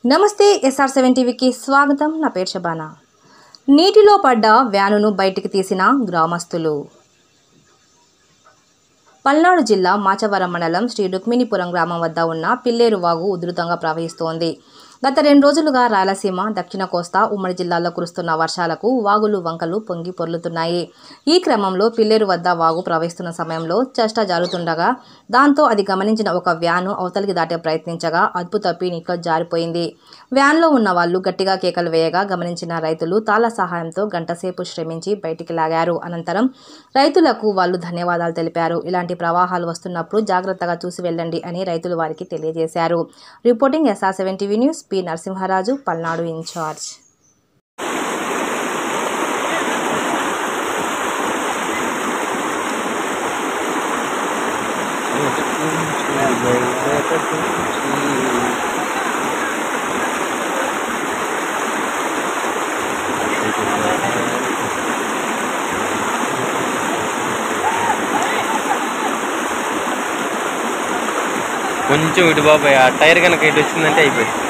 నమస్తే SR seven టీవీకి స్వాగతం నా పేరు షబానా నీటిలో పడ్డ వ్యానును బయటికి తీసిన గ్రామస్తులు పల్నాడు జిల్లా మాచవరం మండలం శ్రీ రుక్మిణిపురం గ్రామం వద్ద ఉన్న పిల్లేరు వాగు ఉధృతంగా ప్రవహిస్తోంది గత రెండు రోజులుగా రాయలసీమ దక్షిణ కోస్తా ఉమ్మడి జిల్లాల్లో కురుస్తున్న వర్షాలకు వాగులు వంకలు పొంగి పొర్లుతున్నాయి ఈ క్రమంలో పిల్లేరు వద్ద వాగు ప్రవహిస్తున్న సమయంలో చెష్ట జారుతుండగా దాంతో అది గమనించిన ఒక వ్యాను అవతలికి దాటే ప్రయత్నించగా అదుపు తప్పి నీటిలో జారిపోయింది వ్యాన్లో ఉన్న వాళ్ళు గట్టిగా కేకలు వేయగా గమనించిన రైతులు తాళ సహాయంతో గంటసేపు శ్రమించి బయటికి లాగారు అనంతరం రైతులకు వాళ్ళు ధన్యవాదాలు తెలిపారు ఇలాంటి ప్రవాహాలు వస్తున్నప్పుడు జాగ్రత్తగా చూసి వెళ్ళండి అని రైతులు వారికి తెలియజేశారు reporting SR seven TV news P Narasimharaju Palnadu in charge కొంచెం ఇటు బాబాయ్ ఆ టైర్ కనుక ఇటు వచ్చిందంటే అయిపోయింది